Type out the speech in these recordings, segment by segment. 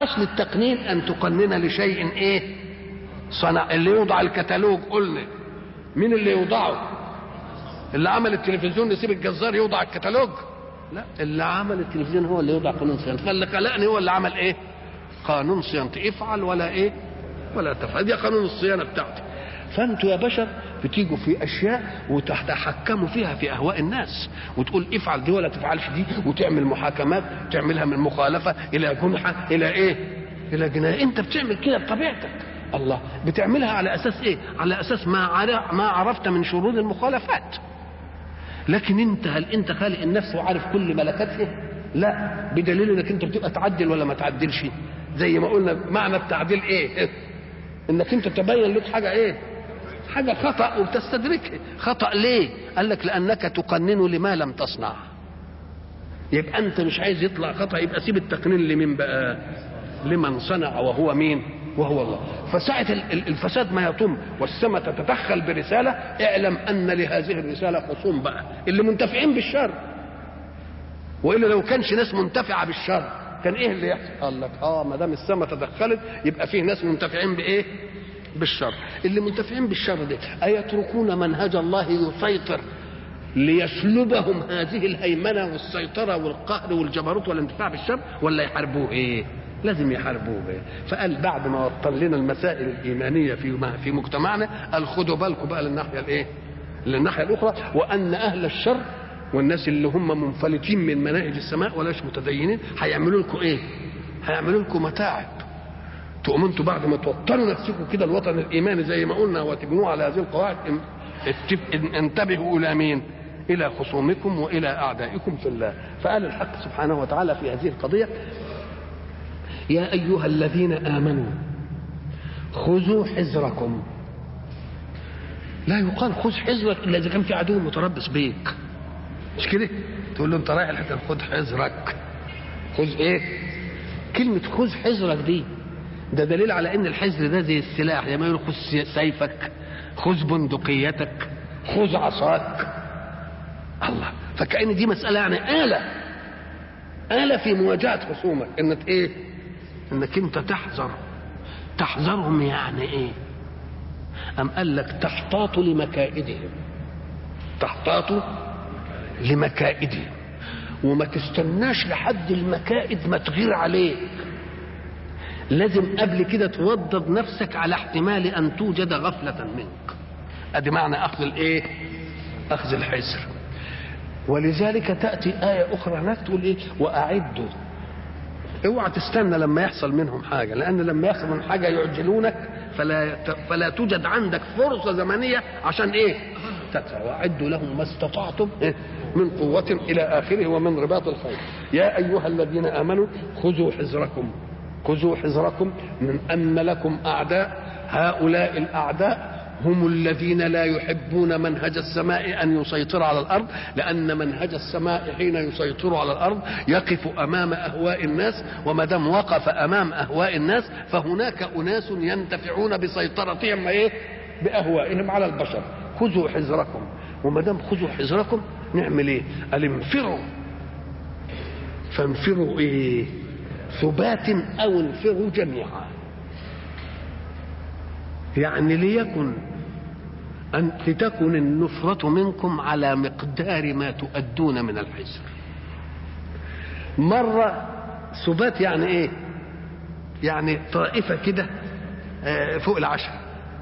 اصل التقنين ان تقنن لشيء ايه صنع اللي يوضع الكتالوج قلنا مين اللي يوضعه اللي عمل التلفزيون يسيب الجزار يوضع الكتالوج لا اللي عمل التلفزيون هو اللي يوضع قانون صيانته فاللي خلقني هو اللي عمل ايه قانون صيانتي افعل ولا ايه ولا تفعل دي قانون الصيانه بتاعتي فانتوا يا بشر بتيجوا في اشياء وتتحكموا فيها في اهواء الناس وتقول افعل دي ولا تفعلش دي وتعمل محاكمات تعملها من مخالفه الى جنحه الى ايه الى جنايه انت بتعمل كده بطبيعتك الله بتعملها على اساس ايه على اساس ما عرف ما عرفت من شرور المخالفات لكن انت هل انت خالق النفس وعارف كل ملكاتها لا بدليل انك انت بتبقى تعدل ولا ما تعدلش زي ما قلنا معنى التعديل ايه انك انت تبين لك حاجه ايه حاجه خطا وبتستدركها خطا ليه قال لك لانك تقنن لما لم تصنع يبقى انت مش عايز يطلع خطا يبقى سيب التقنين لمين بقى لمن صنع وهو مين وهو الله فساعة الفساد ما يطم والسماء تتدخل برسالة اعلم أن لهذه الرسالة خصوم بقى اللي منتفعين بالشر وإلا لو كانش ناس منتفعة بالشر كان إيه اللي يحصل؟ قال لك آه ما دام السماء تدخلت يبقى فيه ناس منتفعين بإيه؟ بالشر اللي منتفعين بالشر دي أيتركون منهج الله يسيطر ليسلبهم هذه الهيمنة والسيطرة والقهر والجبروت والانتفاع بالشر ولا يحاربوه إيه؟ لازم يحاربوه بيه. فقال بعد ما وطن لنا المسائل الايمانيه في في مجتمعنا قال خدوا بالكم بقى للناحيه الايه؟ للناحيه الاخرى وان اهل الشر والناس اللي هم منفلتين من مناهج السماء ولاش متدينين هيعملوا لكم ايه؟ هيعملوا لكم متاعب تقوموا انتوا بعد ما توطنوا نفسكم كده الوطن الايماني زي ما قلنا وتبنوه على هذه القواعد انتبهوا الى مين؟ الى خصومكم والى اعدائكم في الله فقال الحق سبحانه وتعالى في هذه القضيه يا أيها الذين آمنوا خذوا حذركم لا يقال خذ حذرك إلا إذا كان في عدو متربص بيك مش كده تقول له أنت رايح الحتة خذ حذرك خذ إيه كلمة خذ حذرك دي ده دليل على ان الحذر ده زي السلاح زي ما يقول خذ سيفك خذ بندقيتك خذ عصاك الله فكأن دي مسألة يعني آلة آلة في مواجهة خصومك انك ايه انك انت تحذر تحذرهم يعني ايه ام قال لك تحتاط لمكائدهم تحتاط لمكائدهم وما تستناش لحد المكائد ما تغير عليك لازم قبل كده توضب نفسك على احتمال ان توجد غفلة منك ادي معنى اخذ الايه اخذ الحذر ولذلك تأتي آية أخرى هناك تقول إيه وأعدوا اوعى تستنى لما يحصل منهم حاجة لأن لما يحصل منهم حاجة يعجلونك فلا فلا توجد عندك فرصة زمنية عشان إيه؟ تدفع وأعدوا لهم ما استطعتم إيه؟ من قوة إلى آخره ومن رباط الخير يا أيها الذين آمنوا خذوا حذركم خذوا حذركم من أن لكم أعداء هؤلاء الأعداء هم الذين لا يحبون منهج السماء ان يسيطر على الارض لان منهج السماء حين يسيطر على الارض يقف امام اهواء الناس وما دام وقف امام اهواء الناس فهناك اناس ينتفعون بسيطرتهم ايه؟ باهوائهم على البشر خذوا حذركم وما دام خذوا حذركم نعمل ايه؟ قال انفروا فانفروا ايه؟ ثبات او انفروا جميعا يعني ليكن أن لتكن النفرة منكم على مقدار ما تؤدون من الحزر مرة سبات يعني ايه يعني طائفة كده فوق العشرة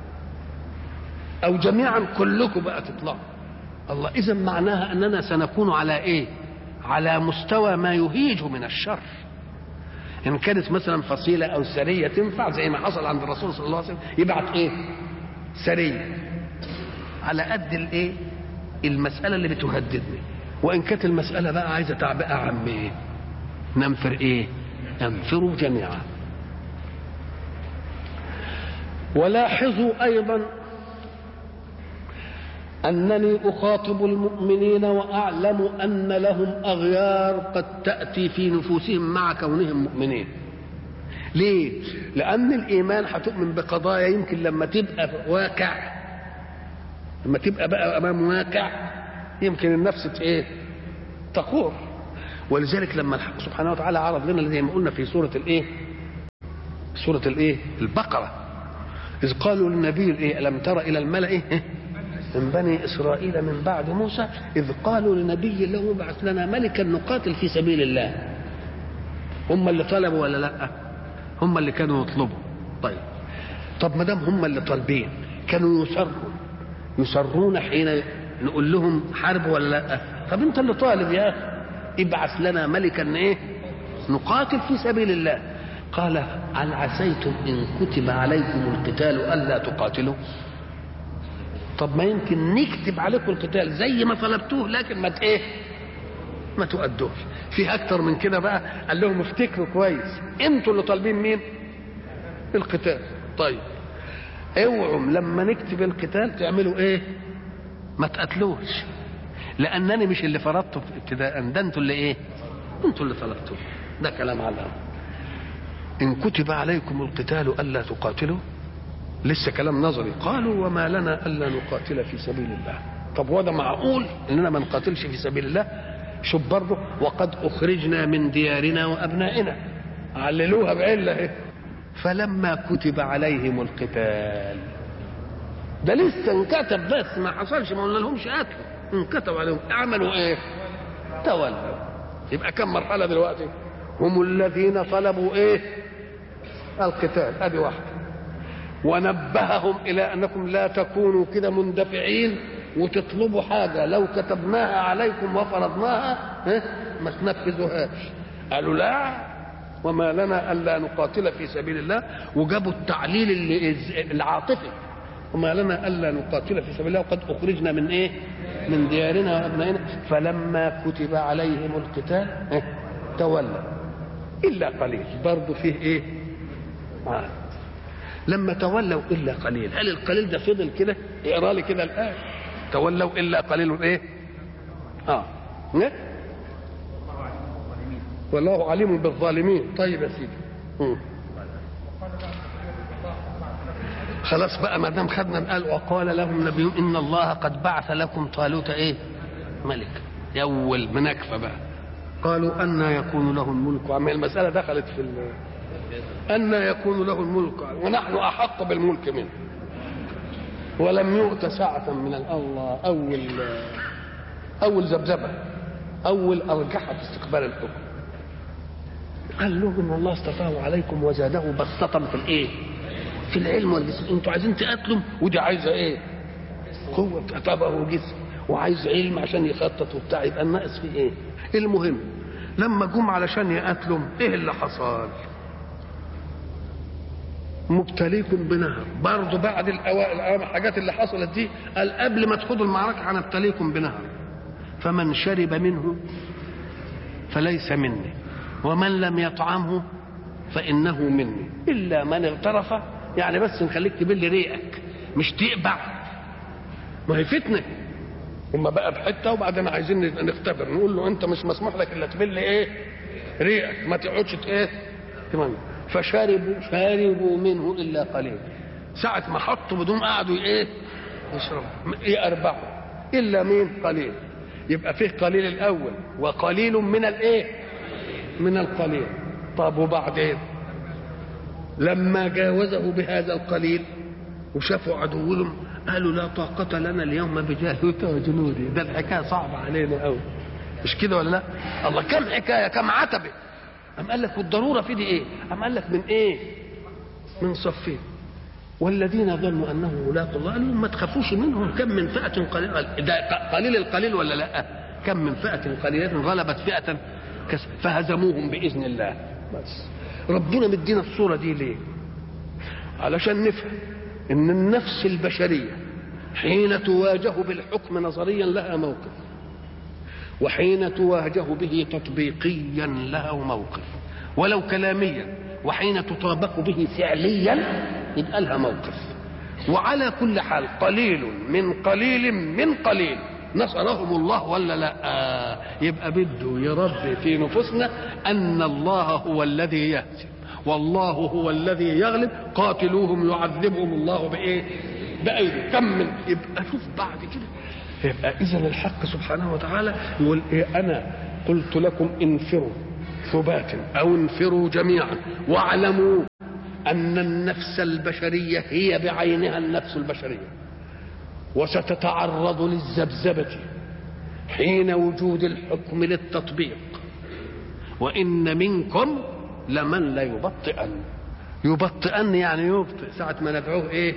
أو جميعا كلكم بقى تطلعوا الله إذا معناها أننا سنكون على إيه على مستوى ما يهيج من الشر ان كانت مثلا فصيله او سريه تنفع زي ما حصل عند الرسول صلى الله عليه وسلم يبعت ايه سريه على قد الايه المساله اللي بتهددني وان كانت المساله بقى عايزه تعبئه عم ايه ننفر ايه انفروا جميعا ولاحظوا ايضا انني اخاطب المؤمنين واعلم ان لهم اغيار قد تاتي في نفوسهم مع كونهم مؤمنين ليه لان الايمان هتؤمن بقضايا يمكن لما تبقى واقع لما تبقى بقى امام واقع يمكن النفس ايه تقور ولذلك لما الحق سبحانه وتعالى عرض لنا زي ما قلنا في سوره الايه سورة الايه البقرة إذ قالوا للنبي إيه ألم تر إلى الملأ إيه؟ من بني إسرائيل من بعد موسى إذ قالوا لنبي له ابعث لنا ملكا نقاتل في سبيل الله هم اللي طلبوا ولا لا هم اللي كانوا يطلبوا طيب طب ما دام هم اللي طالبين كانوا يسروا يسرون حين نقول لهم حرب ولا لا طب انت اللي طالب يا اخي ابعث لنا ملكا ايه نقاتل في سبيل الله قال هل عسيتم ان كتب عليكم القتال الا تقاتلوا طب ما يمكن نكتب عليكم القتال زي ما طلبتوه لكن ما ايه ما تؤدوش في اكتر من كده بقى قال لهم افتكروا كويس انتوا اللي طالبين مين القتال طيب اوعوا لما نكتب القتال تعملوا ايه ما تقتلوش لانني مش اللي فرضته في ابتداء ده انتوا اللي ايه انتوا اللي طلبتوه ده كلام على ان كتب عليكم القتال الا تقاتلوا لسه كلام نظري قالوا وما لنا الا نقاتل في سبيل الله طب هو ده معقول اننا ما نقاتلش في سبيل الله شوف برضه وقد اخرجنا من ديارنا وابنائنا عللوها بعله اهي فلما كتب عليهم القتال ده لسه انكتب بس ما حصلش ما قلنا لهمش قتلوا انكتب عليهم عملوا ايه تولوا يبقى كم مرحله دلوقتي هم الذين طلبوا ايه القتال ادي واحده ونبههم الى انكم لا تكونوا كده مندفعين وتطلبوا حاجه لو كتبناها عليكم وفرضناها اه ما تنفذوهاش قالوا لا وما لنا الا نقاتل في سبيل الله وجابوا التعليل العاطفي وما لنا الا نقاتل في سبيل الله وقد اخرجنا من ايه من ديارنا وابنائنا فلما كتب عليهم القتال اه تولوا الا قليل برضه فيه ايه آه. لما تولوا الا قليل هل القليل ده فضل كده اقرا لي كده الايه تولوا الا قليل ايه اه نه؟ والله عليم بالظالمين طيب يا سيدي مم. خلاص بقى ما دام خدنا قال وقال لهم نبيهم ان الله قد بعث لكم طالوت ايه ملك اول منكفه بقى قالوا أن يكون له الملك وعما المسألة دخلت في أن يكون له الملك ونحن أحق بالملك منه ولم يؤت ساعة من الله أول أول ذبذبة أول أرجحة في استقبال الحكم قال لهم إن الله اصطفاه عليكم وزاده بسطة في الإيه؟ في العلم والجسم أنتوا عايزين تقاتلوا ودي عايزة إيه؟ قوة طبعه وجسم وعايز علم عشان يخطط وبتاع يبقى الناقص في إيه؟ المهم لما جم علشان يقاتلوا ايه اللي حصل مبتليكم بنهر برضه بعد الأوائل الحاجات اللي حصلت دي قال قبل ما تخوضوا المعركة هنبتليكم بنهر فمن شرب منه فليس مني ومن لم يطعمه فإنه مني إلا من اغترف يعني بس نخليك تبل ريقك مش تقبع ما هي فتنه هم بقى بحته وبعدين عايزين نختبر نقول له انت مش مسموح لك الا تبل ايه ريقك ما تقعدش ايه تمام فشربوا شربوا منه الا قليل ساعة ما حطوا بدون قعدوا ايه يشربوا يأربعوا الا مين قليل يبقى فيه قليل الاول وقليل من الايه من القليل طب وبعدين لما جاوزه بهذا القليل وشافوا عدوهم قالوا لا طاقة لنا اليوم بجالوت وجنودي ده الحكاية صعبة علينا قوي مش كده ولا لا الله كم حكاية كم عتبة أم قال لك والضرورة في دي إيه أم قال لك من إيه من صفين والذين ظنوا أنه ملاق الله قالوا ما تخافوش منهم كم من فئة قليلة ده قليل القليل ولا لا كم من فئة قليلة غلبت فئة فهزموهم بإذن الله بس ربنا مدينا الصورة دي ليه علشان نفهم ان النفس البشريه حين تواجه بالحكم نظريا لها موقف وحين تواجه به تطبيقيا لها موقف ولو كلاميا وحين تطابق به فعليا يبقى لها موقف وعلى كل حال قليل من قليل من قليل نصرهم الله ولا لا آه يبقى بده يربي في نفوسنا ان الله هو الذي يهزم والله هو الذي يغلب قاتلوهم يعذبهم الله بايه بايدي كم من يبقى شوف بعد كده يبقى اذا الحق سبحانه وتعالى يقول إيه انا قلت لكم انفروا ثبات او انفروا جميعا واعلموا أن النفس البشرية هي بعينها النفس البشرية وستتعرض للذبذبة حين وجود الحكم للتطبيق وإن منكم لمن ليبطئن يبطئن يعني يبطئ ساعة ما ندعوه إيه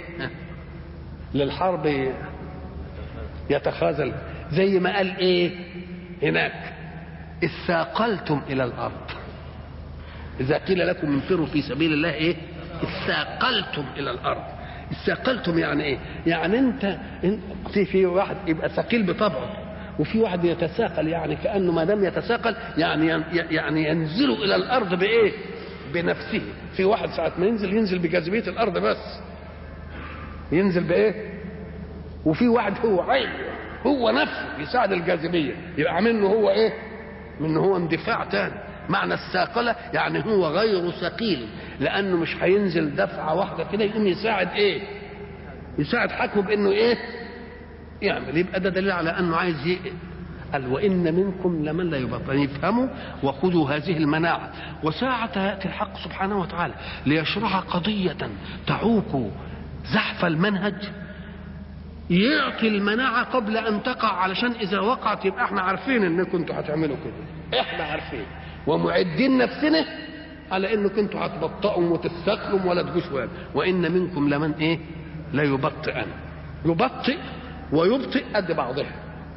للحرب يتخاذل زي ما قال إيه هناك إذ ثاقلتم إلى الأرض إذا قيل لكم انفروا في سبيل الله إيه اثاقلتم إلى الأرض اثاقلتم يعني إيه يعني أنت, انت في واحد يبقى ثقيل بطبعه وفي واحد يتساقل يعني كانه ما دام يتساقل يعني يعني ينزل الى الارض بايه؟ بنفسه في واحد ساعه ما ينزل ينزل بجاذبيه الارض بس ينزل بايه؟ وفي واحد هو عين هو نفسه يساعد الجاذبيه يبقى منه هو ايه؟ منه هو اندفاع تاني معنى الثاقله يعني هو غير ثقيل لانه مش هينزل دفعه واحده كده يقوم يساعد ايه؟ يساعد حكمه بانه ايه؟ يعمل يبقى ده دليل على انه عايز ي... قال وان منكم لمن لا يبطل يفهموا وخذوا هذه المناعه وساعة ياتي الحق سبحانه وتعالى ليشرح قضيه تعوق زحف المنهج يعطي المناعه قبل ان تقع علشان اذا وقعت يبقى احنا عارفين انكم انتوا هتعملوا كده احنا عارفين ومعدين نفسنا على انكم انتوا هتبطئوا وتستقلوا ولا تجوش وان منكم لمن ايه لا يبطئن يبطئ ويبطئ قد بعضها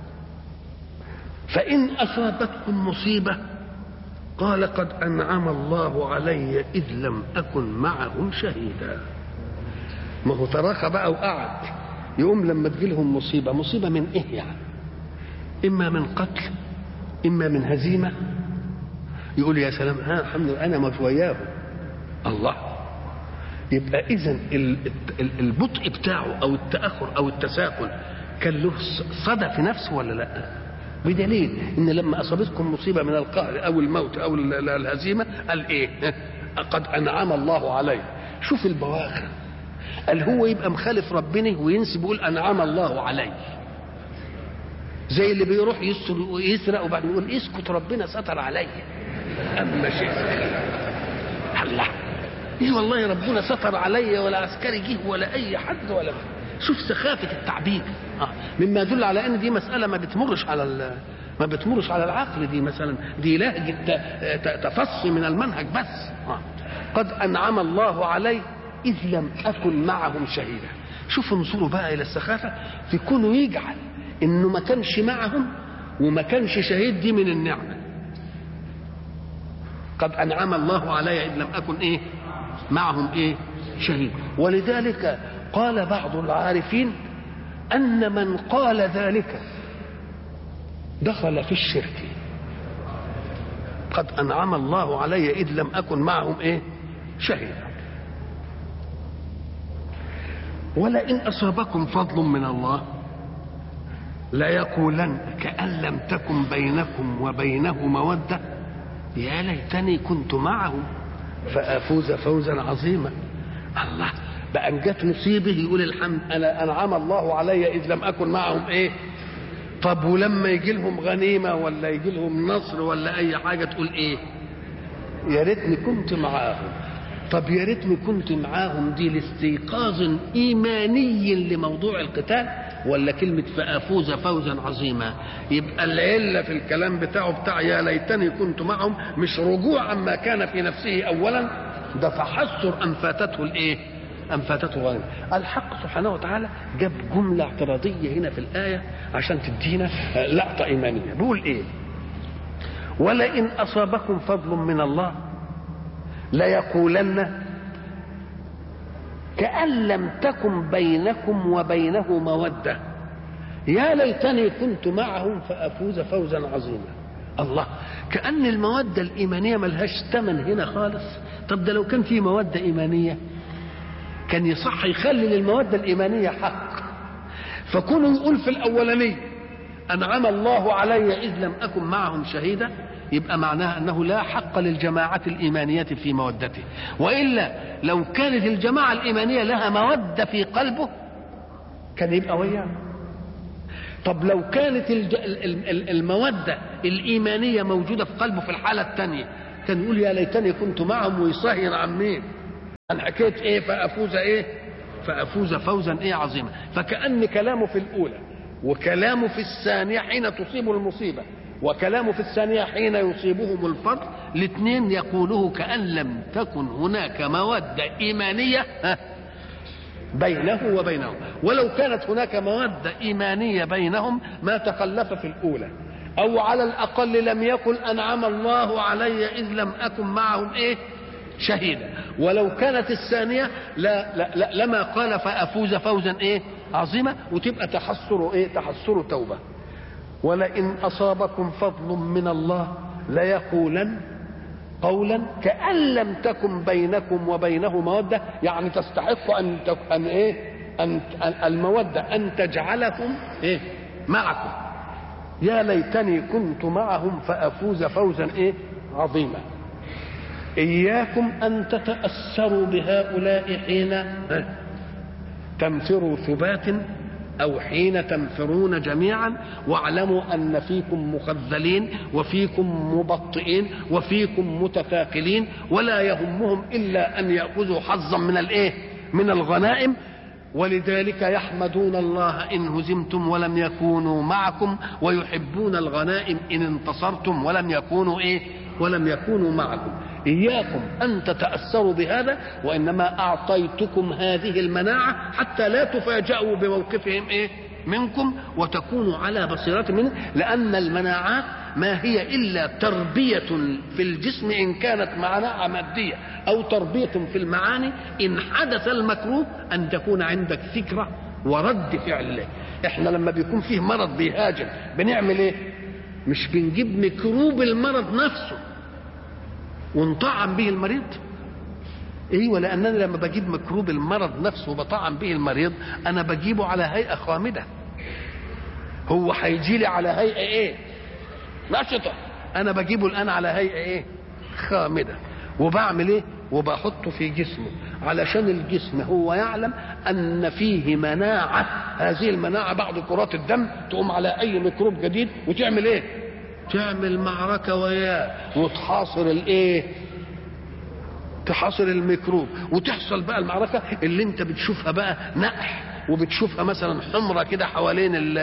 فإن أصابتكم مصيبة قال قد أنعم الله علي إذ لم أكن معهم شهيدا ما هو تراخى بقى وقعد يقوم لما تجيلهم مصيبة مصيبة من إيه يعني إما من قتل إما من هزيمة يقول يا سلام ها الحمد لله أنا مش وياهم الله يبقى إذا البطء بتاعه أو التأخر أو التساهل كان له صدى في نفسه ولا لا بدليل ان لما اصابتكم مصيبه من القهر او الموت او الهزيمه قال ايه قد انعم الله علي شوف البواخر قال هو يبقى مخالف ربنا وينسب يقول انعم الله علي زي اللي بيروح يسرق ويسرق وبعدين يقول اسكت ربنا ستر علي اما شيء الله ايه والله ربنا ستر علي ولا عسكري جه ولا اي حد ولا شوف سخافة التعبير آه. مما يدل على ان دي مسألة ما بتمرش على ما بتمرش على العقل دي مثلا دي لهجة تفصي من المنهج بس آه. قد أنعم الله علي إذ لم أكن معهم شهيدا شوفوا انظروا بقى إلى السخافة في كونه يجعل إنه ما كانش معهم وما كانش شهيد دي من النعمة قد أنعم الله علي إذ لم أكن إيه معهم إيه شهيد ولذلك قال بعض العارفين أن من قال ذلك دخل في الشرك قد أنعم الله علي إذ لم أكن معهم إيه شهيدا ولئن أصابكم فضل من الله ليقولن كأن لم تكن بينكم وبينه مودة يا ليتني كنت معهم فأفوز فوزا عظيما الله بقى ان جت مصيبه يقول الحمد انا انعم الله علي اذ لم اكن معهم ايه طب ولما يجي لهم غنيمه ولا يجي لهم نصر ولا اي حاجه تقول ايه يا ريتني كنت معاهم طب يا ريتني كنت معاهم دي لاستيقاظ ايماني لموضوع القتال ولا كلمة فأفوز فوزا عظيما يبقى العلة في الكلام بتاعه بتاع يا ليتني كنت معهم مش رجوع عما كان في نفسه أولا ده تحسر أن فاتته الإيه أم فاتته غنيمة الحق سبحانه وتعالى جاب جملة اعتراضية هنا في الآية عشان تدينا لقطة إيمانية بيقول إيه ولئن أصابكم فضل من الله ليقولن كأن لم تكن بينكم وبينه مودة يا ليتني كنت معهم فأفوز فوزا عظيما الله كأن المودة الإيمانية ملهاش ثمن هنا خالص طب ده لو كان في مودة إيمانية كان يصح يخلي للمودة الإيمانية حق فكونوا يقول في الأولانية أنعم الله علي إذ لم أكن معهم شهيدا يبقى معناها أنه لا حق للجماعة الإيمانية في مودته وإلا لو كانت الجماعة الإيمانية لها مودة في قلبه كان يبقى وياه طب لو كانت المودة الإيمانية موجودة في قلبه في الحالة الثانية كان يقول يا ليتني كنت معهم ويصهين عن مين عن حكايه ايه فافوز ايه فافوز فوزا ايه عظيما فكان كلامه في الاولى وكلامه في الثانيه حين تصيب المصيبه وكلامه في الثانيه حين يصيبهم الفضل الاثنين يقوله كان لم تكن هناك موده ايمانيه بينه وبينهم ولو كانت هناك موده ايمانيه بينهم ما تخلف في الاولى او على الاقل لم يكن انعم الله علي اذ لم اكن معهم ايه شهيدا ولو كانت الثانيه لا, لا, لا لما قال فافوز فوزا ايه عظيما وتبقى تحسر ايه تحسر توبه ولئن اصابكم فضل من الله ليقولن قولا كأن لم تكن بينكم وبينه مودة يعني تستحق أن تك... أن إيه أن المودة أن تجعلكم إيه معكم يا ليتني كنت معهم فأفوز فوزا إيه عظيما إياكم أن تتأثروا بهؤلاء حين تنفروا ثبات أو حين تنفرون جميعا واعلموا أن فيكم مخذلين وفيكم مبطئين وفيكم متثاقلين ولا يهمهم إلا أن يأخذوا حظا من الإيه؟ من الغنائم ولذلك يحمدون الله إن هزمتم ولم يكونوا معكم ويحبون الغنائم إن انتصرتم ولم يكونوا إيه؟ ولم يكونوا معكم إياكم أن تتأثروا بهذا وإنما أعطيتكم هذه المناعة حتى لا تفاجأوا بموقفهم إيه منكم وتكونوا على بصيرة منه لأن المناعات ما هي إلا تربية في الجسم إن كانت مناعة مادية أو تربية في المعاني إن حدث المكروه أن تكون عندك فكرة ورد فعل له إحنا لما بيكون فيه مرض بيهاجم بنعمل إيه مش بنجيب ميكروب المرض نفسه ونطعم به المريض ايوه لانني لما بجيب ميكروب المرض نفسه وبطعم به المريض انا بجيبه على هيئه خامده هو هيجي لي على هيئه ايه نشطه انا بجيبه الان على هيئه ايه خامده وبعمل ايه وبحطه في جسمه علشان الجسم هو يعلم ان فيه مناعه هذه المناعه بعد كرات الدم تقوم على اي ميكروب جديد وتعمل ايه تعمل معركه وياه وتحاصر الايه تحاصر الميكروب وتحصل بقى المعركه اللي انت بتشوفها بقى نقح وبتشوفها مثلا حمره كده حوالين ال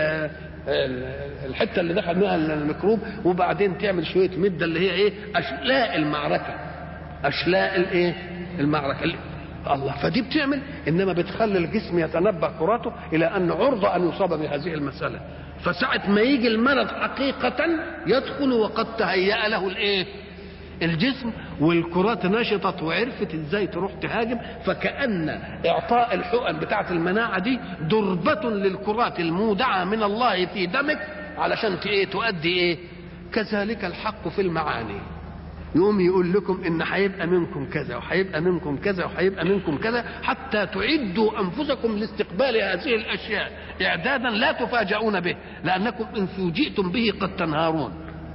الحته اللي دخل منها الميكروب وبعدين تعمل شويه مده اللي هي ايه اشلاء المعركه اشلاء الايه المعركه الله فدي بتعمل انما بتخلي الجسم يتنبه كراته الى ان عرضه ان يصاب بهذه المساله فساعة ما يجي المرض حقيقة يدخل وقد تهيأ له الايه؟ الجسم والكرات نشطت وعرفت ازاي تروح تهاجم فكأن اعطاء الحقن بتاعة المناعة دي ضربة للكرات المودعة من الله في دمك علشان ايه تؤدي ايه؟ كذلك الحق في المعاني يقوم يقول لكم ان هيبقى منكم كذا وهيبقى منكم كذا وهيبقى منكم كذا حتى تعدوا انفسكم لاستقبال هذه الاشياء اعدادا لا تفاجؤون به لانكم ان فوجئتم به قد تنهارون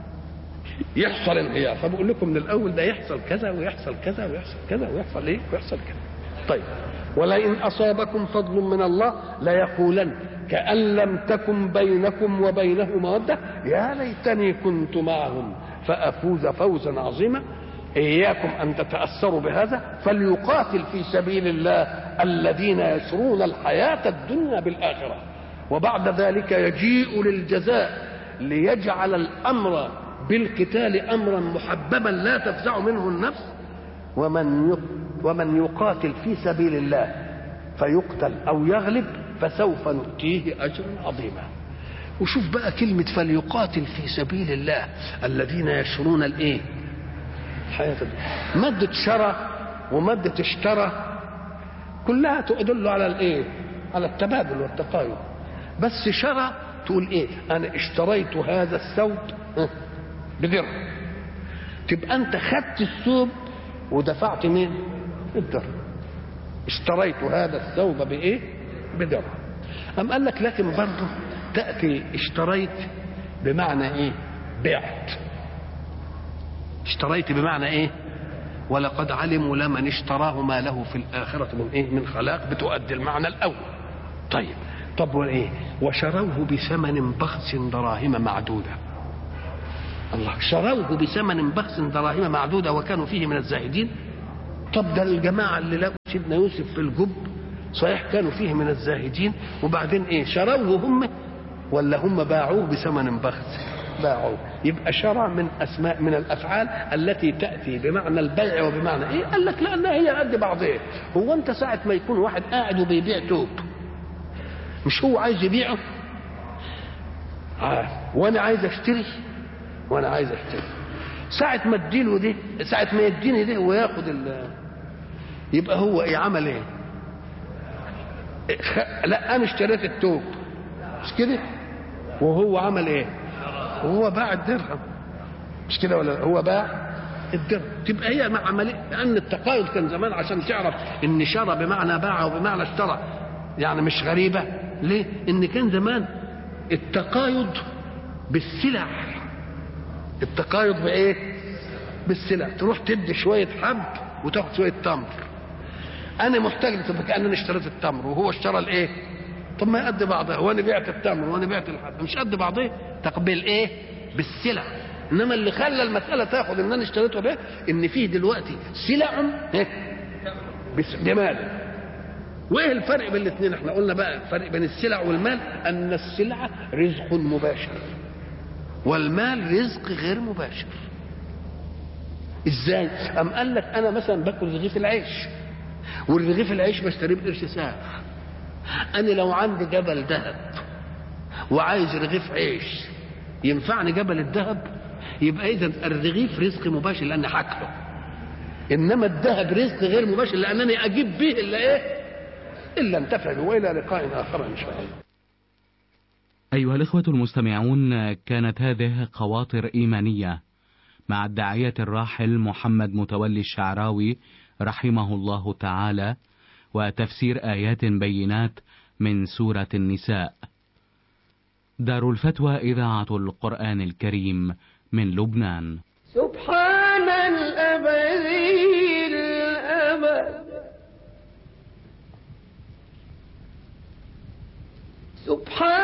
يحصل انهيار فبقول لكم من الاول ده يحصل كذا ويحصل كذا ويحصل كذا ويحصل ايه ويحصل كذا طيب ولئن اصابكم فضل من الله ليقولن كأن لم تكن بينكم وبينه مودة يا ليتني كنت معهم فأفوز فوزا عظيما إياكم أن تتأثروا بهذا فليقاتل في سبيل الله الذين يشرون الحياة الدنيا بالآخرة وبعد ذلك يجيء للجزاء ليجعل الأمر بالقتال أمرا محببا لا تفزع منه النفس ومن ومن يقاتل في سبيل الله فيقتل أو يغلب فسوف نؤتيه أجرا عظيما وشوف بقى كلمة فليقاتل في سبيل الله الذين يشرون الايه حياة مادة شرى ومادة اشترى كلها تدل على الايه على التبادل والتقايض بس شرى تقول ايه انا اشتريت هذا الثوب بدرهم تبقى انت خدت الثوب ودفعت مين الدرهم اشتريت هذا الثوب بايه بدرهم أم قال لك لكن برضه تأتي اشتريت بمعنى ايه بعت اشتريت بمعنى ايه ولقد علموا لمن اشتراه ما له في الآخرة من ايه من خلاق بتؤدي المعنى الأول طيب طب وايه وشروه بثمن بخس دراهم معدودة الله شروه بثمن بخس دراهم معدودة وكانوا فيه من الزاهدين طب ده الجماعة اللي لقوا سيدنا يوسف في الجب صحيح كانوا فيه من الزاهدين وبعدين ايه شروه هم ولا هم باعوه بثمن بخس باعوه يبقى شرع من اسماء من الافعال التي تاتي بمعنى البيع وبمعنى ايه قال لك لانها هي قد بعضها هو انت ساعه ما يكون واحد قاعد وبيبيع توب مش هو عايز يبيعه آه. وانا عايز اشتري وانا عايز اشتري ساعة ما اديله دي ساعة ما يديني دي وياخد ال يبقى هو ايه عمل ايه؟ لا انا اشتريت التوب مش كده؟ وهو عمل ايه؟ وهو باع الدرهم مش كده ولا هو باع الدرهم تبقى هي مع عملية لأن التقايض كان زمان عشان تعرف إن شرى بمعنى باع وبمعنى اشترى يعني مش غريبة ليه؟ إن كان زمان التقايض بالسلع التقايض بايه بالسلع تروح تدي شويه حب وتاخد شويه تمر انا محتاج تبقى كان انا اشتريت التمر وهو اشترى الايه طب ما قد بعضها وانا بعت التمر وانا بعت الحب مش قد بعضها تقبل ايه بالسلع انما اللي خلى المساله تاخد ان انا اشتريته ده ان فيه دلوقتي سلع إيه؟ بمال وايه الفرق بين الاثنين احنا قلنا بقى الفرق بين السلع والمال ان السلعه رزق مباشر والمال رزق غير مباشر ازاي ام قال لك انا مثلا باكل رغيف العيش والرغيف العيش بشتريه بقرش ساعة انا لو عندي جبل ذهب وعايز رغيف عيش ينفعني جبل الذهب يبقى اذا الرغيف رزق مباشر لاني هاكله انما الذهب رزق غير مباشر لانني اجيب به الا ايه الا انتفع به والى لقاء اخر ان شاء الله أيها الإخوة المستمعون كانت هذه خواطر إيمانية مع الداعية الراحل محمد متولي الشعراوي رحمه الله تعالى وتفسير آيات بينات من سورة النساء. دار الفتوى إذاعة القرآن الكريم من لبنان. سبحان الأبدي الأبد سبحان